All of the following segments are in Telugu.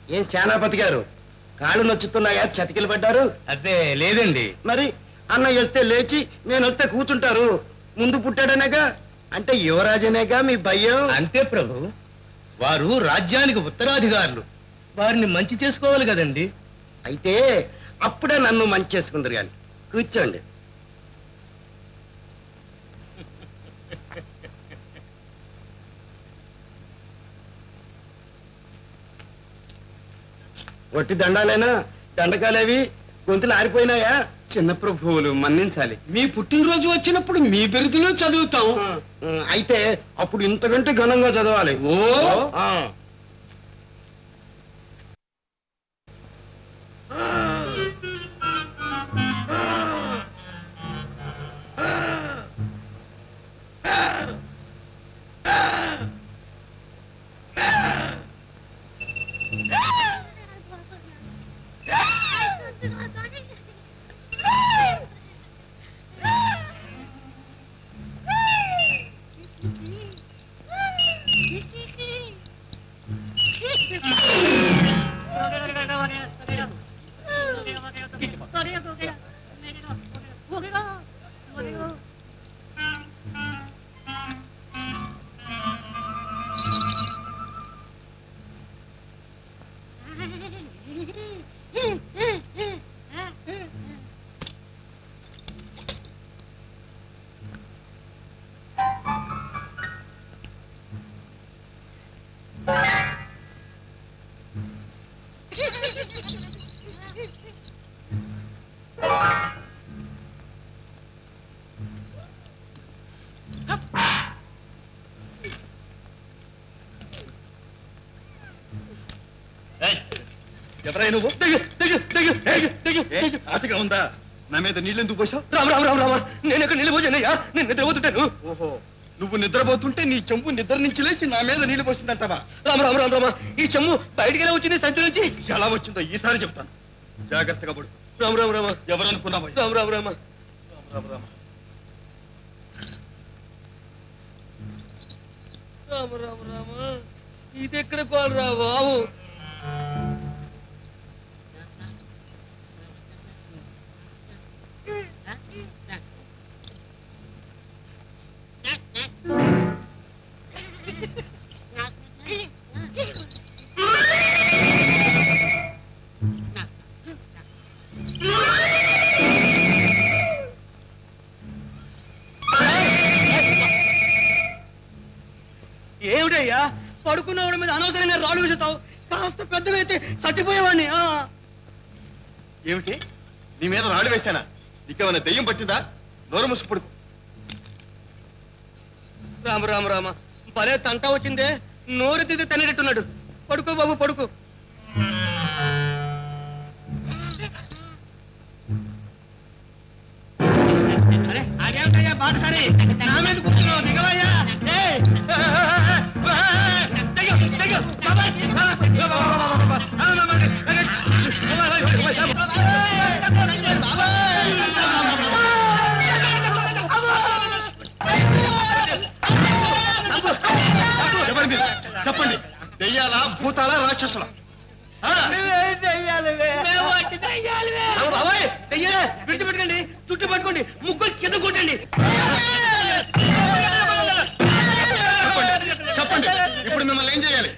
ఏం సేనాపతి గారు కాళ్ళు నొచ్చుతున్నాయా చతికిలు పడ్డారు అదే లేదండి మరి అన్న వెళ్తే లేచి నేను వెళ్తే కూర్చుంటారు ముందు పుట్టాడనేగా అంటే యువరాజనేగా మీ భయం అంతే ప్రభు వారు రాజ్యానికి ఉత్తరాధికారులు వారిని మంచి చేసుకోవాలి కదండి అయితే అప్పుడే నన్ను మంచి చేసుకుందరు కానీ కూర్చోండి ఒట్టి దండాలేనా దండకాలేవి గొంతులు ఆరిపోయినాయా చిన్న ప్రభువులు మన్నించాలి మీ పుట్టినరోజు వచ్చినప్పుడు మీ బిరుదులో చదువుతాం ఉమ్, అయితే అప్పుడు ఇంతకంటే ఘనంగా చదవాలి ఓ ఆ. ఎవరైనా నువ్వు దిగు, దిగు, దిగు, దిగు, దిగు, దిగు. ఆటగా ఉందా నా మీద నీళ్ళెందుకు పోసావు రామ రామ రామ రామ నేను ఎక్కడ నిలబోజానయ్యా నేను నిద్రపోతుంటాను ఓహో నువ్వు నిద్రపోతుంటే నీ చెంపు నిద్ర నుంచి లేచి నా మీద నీళ్లు పోసిందంటావా రామ రామ రామ రామ ఈ చెమ్ము బయటికి ఎలా వచ్చింది సంచి నుంచి ఎలా వచ్చిందో ఈసారి చెప్తాను జాగ్రత్తగా పడు రామ రామ రామ ఎవరనుకున్నావా రామ రామ రామ రామ రామ రామ రామ రామ ఇది ఎక్కడ కోలరా బాబు ఏమిటయ్యా పడుకున్నవాడి మీద అనవసరంగా రాళ్ళు విసుతావు కాస్త పెద్దవైతే చచ్చిపోయేవాడిని ఆ. ఏమిటి నీ మీద రాడు వేశానా నీకేమైనా దెయ్యం పట్టిందా నోరు మూసి పడుకో రామ రామ రామ భలే తంట వచ్చిందే నోరు తిరిగి తనేటట్టున్నాడు పడుకో బాబు పడుకో అరే అదేమిటయ్యా బాధ సరే నా మీద కూర్చున్నావు దిగవయ్యా ఏయ్! దిగు, దిగు, బాబాయ్! ఎవరి మీద చెప్పండి దెయ్యాలా భూతాలా రాక్షసులా ఆ? అవ్వ బాబాయ్ దెయ్యాలే విడిచిపెట్టకండి చుట్టూ పట్టుకోండి ముగ్గురు కింద కొట్టండి చెప్పండి చెప్పండి ఇప్పుడు మిమ్మల్ని ఏం చేయాలి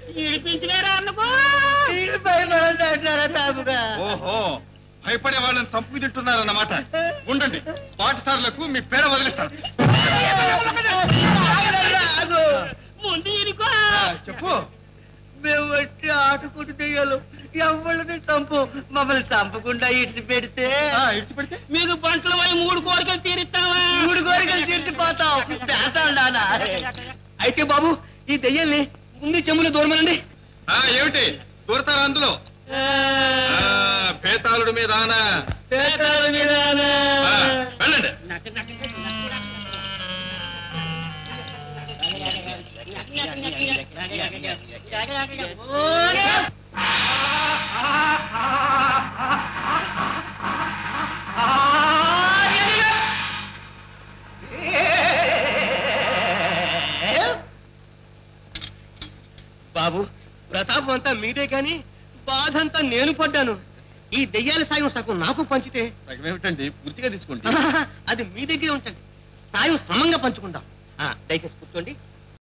ఓహో భయపడే వాళ్ళని తప్పు తింటున్నారన్నమాట ఉండండి పాఠశాలకు మీ పేర వదిలిస్తాను ముందు ఇరుకో ఆ, చెప్పు మేము వచ్చి ఆటుకుంటూ దెయ్యాలు ఎవరిని చంపు మమ్మల్ని చంపకుండా ఇడిచి పెడితే ఆ, ఇడిచిపెడితే మీకు పంటలు పోయి మూడు కోరికలు తీరుస్తావా మూడు కోరికలు తీర్చిపోతాం చేస్తాడా అయితే బాబు ఈ దెయ్యాల్ని ముందు చెమ్ములు దూరమనండి ఆ, ఏమిటి దూరతారా అందులో ఆ, పేతాళుడి మీద ఆనా ఆ, వెళ్ళండి బాబు ప్రతాపం అంతా మీదే కానీ బాధంతా నేను పడ్డాను ఈ దెయ్యాల సాయం సగం నాకు పంచితే సగమేమిటండి పూర్తిగా తీసుకోండి అది మీ దగ్గరే ఉంచండి సాయం సమంగా పంచుకుందాం ఆ, దయచేసి కూర్చోండి